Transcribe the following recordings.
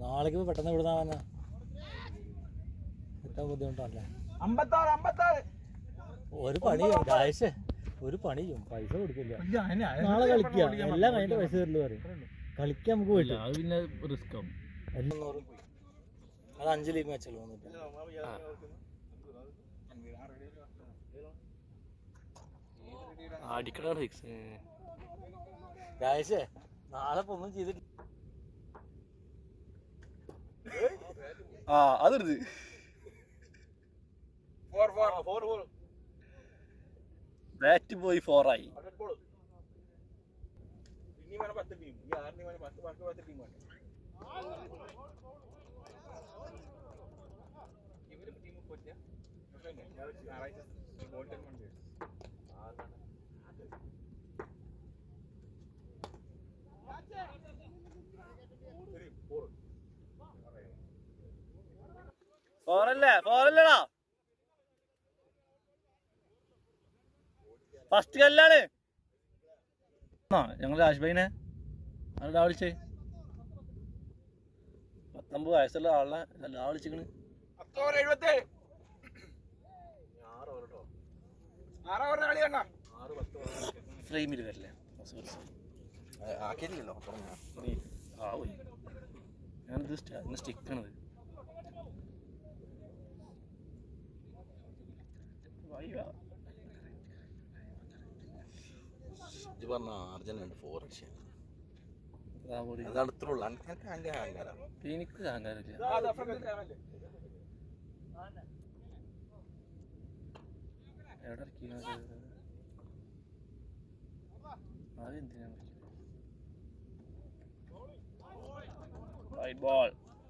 നാളേക്ക് ഇപ്പൊ പെട്ടെന്ന് വിടുന്ന പറഞ്ഞ ഏറ്റവും ബുദ്ധിമുട്ടല്ലേ അമ്പത്താറ് അമ്പത്താറ് ഒരു പണി രാജേഷ് ഒരു പണിയും പൈസ കൊടുക്കില്ല നാളെ കളിക്കാം എല്ലാം കഴിഞ്ഞിട്ട് പൈസ തരില്ല പറയും കളിക്കാൻ നമുക്ക് പോയിട്ട് അത് പിന്നെ റിസ്ക് ആവും എണ്ണൂറ് അത് അഞ്ച് ലീഗ് മാച്ചല്ലോ വന്നിട്ട് അടിക്കണ ഫിക്സ് രാജേഷേ നാളെ ഇപ്പൊ ഒന്നും ചെയ്തിട്ട് ആ അതെടുത്ത് four four four four bat പോയി ഫോറായി ഇനി വേണം പത്ത് ടീം ഈ ആറിന് വേണം പത്ത് പത്ത് പത്ത് ടീം വേണം ഇവര് ടീം പോറ്റിയ ഞായറാഴ്ച ഗോൾഡൻ മൺഡേ ഫോറല്ലേ ഫോറല്ലേടാ ഫസ്റ്റ് കല്ലാണ് ആ ഞങ്ങൾ രാജ്ബൈനെ ആരുടെ വിളിച്ചേ പത്തൊമ്പത് വയസ്സുള്ള ആളെ എല്ലാ വിളിച്ചിക്കണ് പത്തോറ് എഴുപത്തേഴ് ആറ് ഓവറിന് കളി കണ്ട ഫ്രെയിമിൽ വരില്ലേ സോറി ആക്കിയില്ലല്ലോ ആ പോയി ഞാനിത് സ്റ്റാ- സ്റ്റിക്കാണത് വയ്യ ഇത് പറഞ്ഞ അർജന്റ് ഫോർ അടിച്ചാൽ അതാ പോയി അത് അടുത്തുള്ള എനിക്ക് അതിന്റെ അഹങ്കാരം എനിക്ക് അഹങ്കാരമില്ല എവിടെ ഇറക്കിയത് ആദ്യം എന്തിനാണ് വൈറ്റ് ബോൾ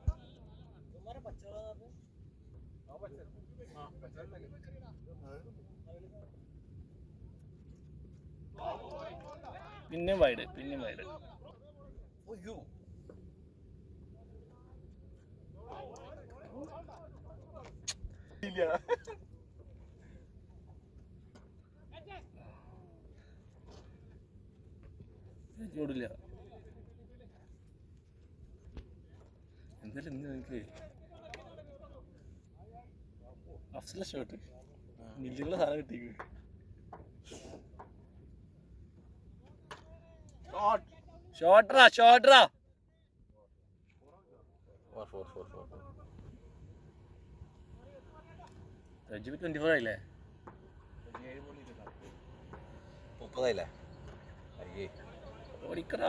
പിന്നെയും വൈഡ് പിന്നെയും വൈഡ് ഓടില്ല എന്തായാലും ഇന്ന് എനിക്ക് അഫ്സല ഷർട്ട് മില്ലുകളുടെ സാധനം കിട്ടിക്ക് ഷോട്ടറാ ഷോട്ടറാ four four four four four റജ്ബി ട്വന്റി ഫോർ ആയില്ലേ മുപ്പതായില്ലേ അയ്യേ ഓടിക്കടാ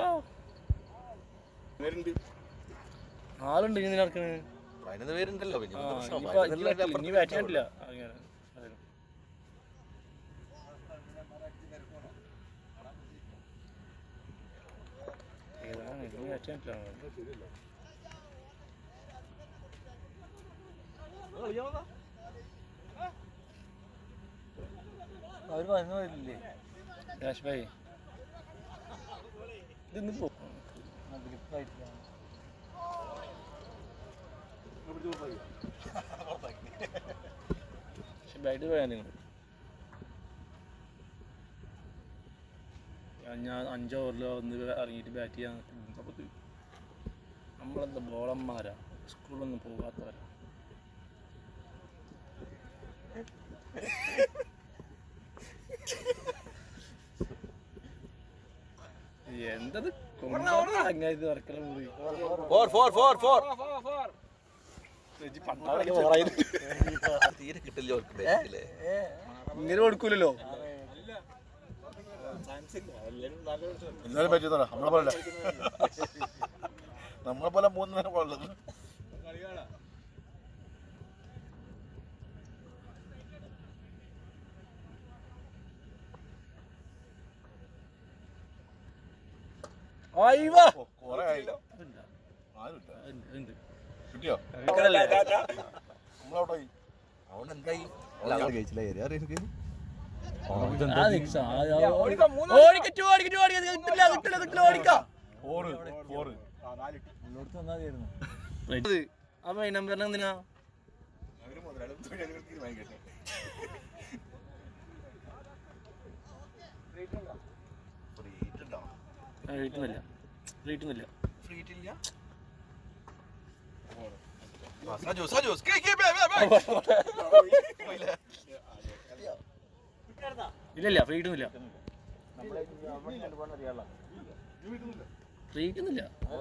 ആളുണ്ട് ഇങ്ങനെ നടക്കണേ പതിനൊന്ന് പേരുണ്ടല്ലോ പിന്നെ ആ, എന്താ പ്രശ്നം? ഇനിയിപ്പോ പതിനൊന്നിൽ ഇനി അപ്പുറത്ത് ഇനി ബാറ്റ് ചെയ്യാനില്ല അങ്ങനെ അതായത്. ഏതാണ് ഇനി ബാറ്റ് ചെയ്യാനില്ല അവര് പതിനൊന്ന് വരില്ലേ രാജ് ഭായി ഇതൊന്ന് പോ പക്ഷെ ബാറ്റ് പോയാൽ നിങ്ങൾ ഞാൻ അഞ്ച് ഓവറിൽ ഒന്ന് ഇറങ്ങിയിട്ട് ബാറ്റ് ചെയ്യാൻ അപ്പോൾ നമ്മളെന്താ ബോളന്മാരാ സ്കൂളൊന്നും പോകാത്തവരാ എന്തത് അങ്ങനെ വർക്കെല്ലാം പോയി ഫോർ ഫോർ ഫോർ ഫോർ തീരെ കിട്ടില്ല അവർക്ക് ബാറ്റില് ഇങ്ങനെ കൊടുക്കൂലല്ലോ എല്ലാവരും പറ്റിയതാണ് നമ്മളെ പോലെ നമ്മളെ പോലെ മൂന്ന് നേരം പാടുള്ളത് അയ്യോ കൊറേ ആയില്ല ആരുമില്ല ഉണ്ട് കിട്ടിയോ ഇരിക്കണല്ലേ? നമ്മളവിടെ അവൻ എന്തായി അല്ല കഴിച്ചില്ല ഏരിയ എനിക്ക് ആ നിക്സ, ആ, ആ, ഓടിക്കോ, ഓടിക്കോ, ഓടിക്കോ, ഓടിക്കോ, കിട്ടില്ല, കിട്ടില്ല, കിട്ടില്ല, ഓടിക്കോ. ഫോറ് ഫോറ് ഉള്ളോടത്ത് വന്നാൽ തീർന്നു ഇത്, അപ്പൊ ഈ നമ്പർ എന്തിനാ റേറ്റുന്നില്ല റേറ്റുന്നില്ല ഫ്രീറ്റില്ല സാജു സാജു കീ കീ ബേ ബേ ബേ ഇല്ല ഇല്ല ഫ്രീ കിട്ടുന്നില്ല ഫ്രീ കിട്ടുന്നില്ല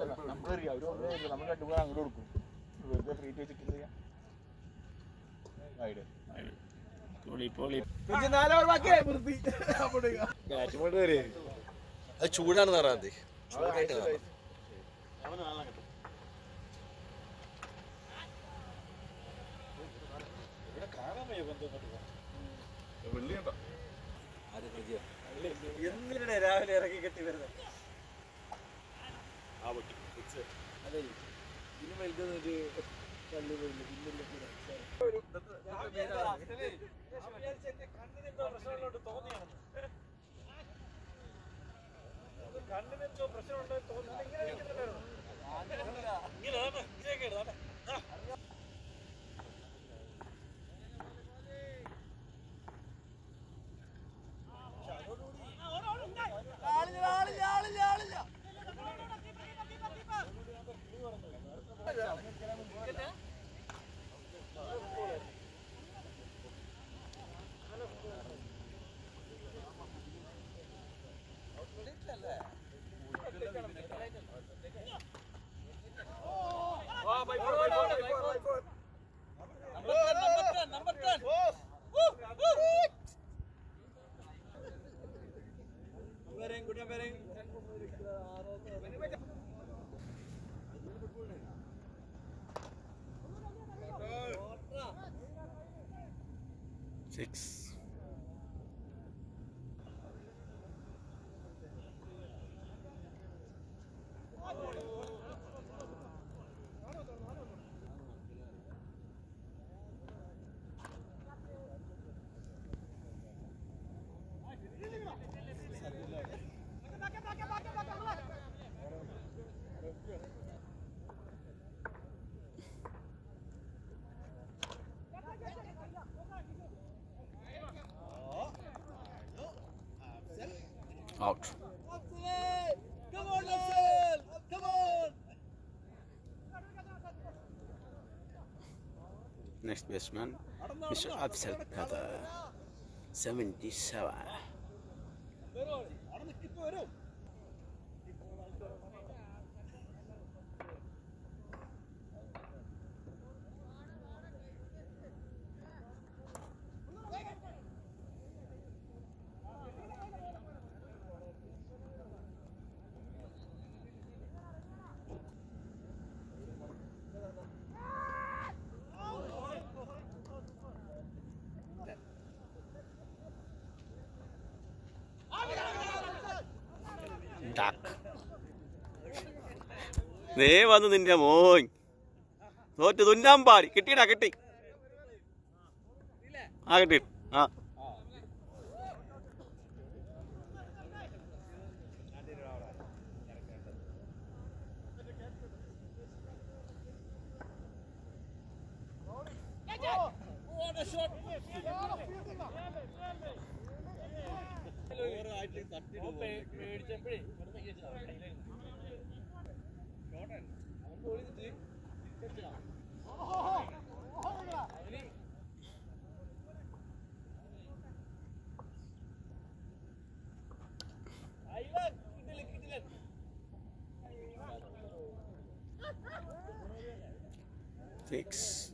പൊളി പൊളി അത് ചൂടാണെന്ന് പറയാതെ ചൂടായിട്ട് കാണാം. വെള്ളിയുണ്ടോ ആദ്യം കളിക്കുക. എന്തിനാണ് രാവിലെ ഇറക്കി കെട്ടി വരുന്നത് അതെ ഇതിന് വലുതൊരു പള്ളി പോയില്ല പിന്നില്ല കണ്ണിനെന്തോ പ്രശ്നമുണ്ടോ six out Next baseman, Mr. Afsal Kata, 77. Duck. ദേ വന്നു നിന്റെ മോൻ തോറ്റ് തുന്നാൻ പാടി കിട്ടിയടാ കിട്ടി ആ കിട്ടി ആ സിക്സ്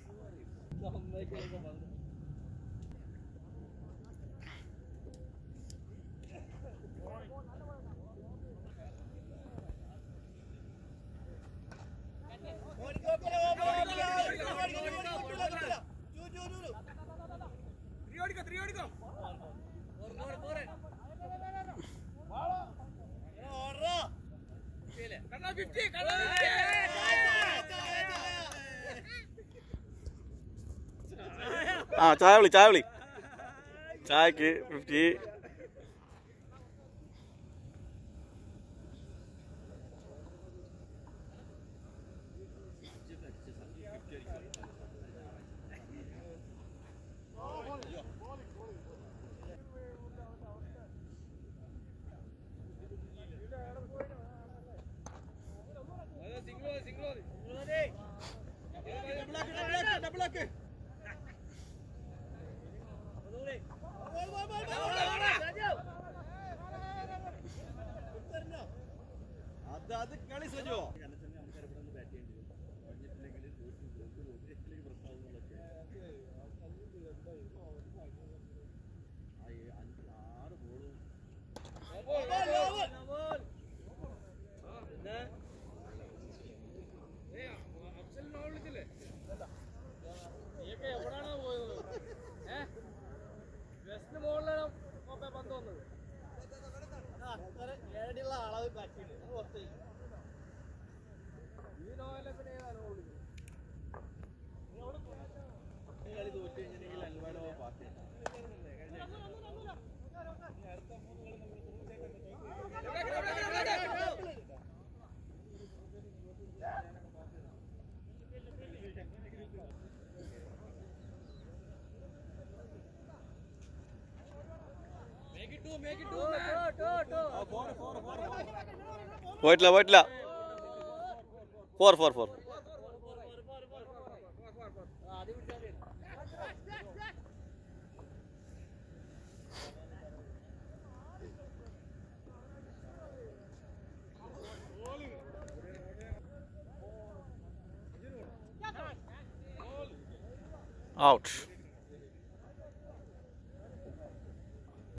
ആ ചായ വിളി ചായ വിളി ചായക്ക് ഫിഫ്റ്റി പോയിട്ടില്ല പോയിട്ടില്ല ഫോർ ഫോർ ഫോർ ഔട്ട്